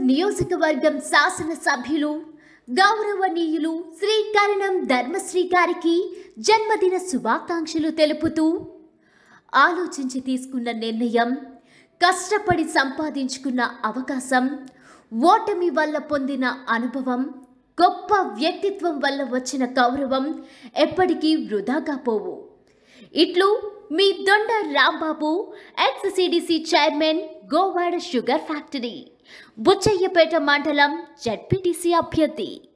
నియోజకవర్గం శాసనసభ్యులు గౌరవనీయులు శ్రీ కరణం ధర్మశ్రీ గారికి జన్మదిన శుభాకాంక్షలు తెలుపుతూ ఆలోచించి తీసుకున్న నిర్ణయం కష్టపడి సంపాదించుకున్న అవకాశం ఓటమి వల్ల పొందిన అనుభవం గొప్ప వ్యక్తిత్వం వల్ల వచ్చిన గౌరవం ఎప్పటికీ వృధాగా పోవు ఇట్లు మీ Donda Rambabu ex CDC chairman Govada sugar factory Buchaiahpeta మండలం జడ్పీటీసీ అభ్యర్థి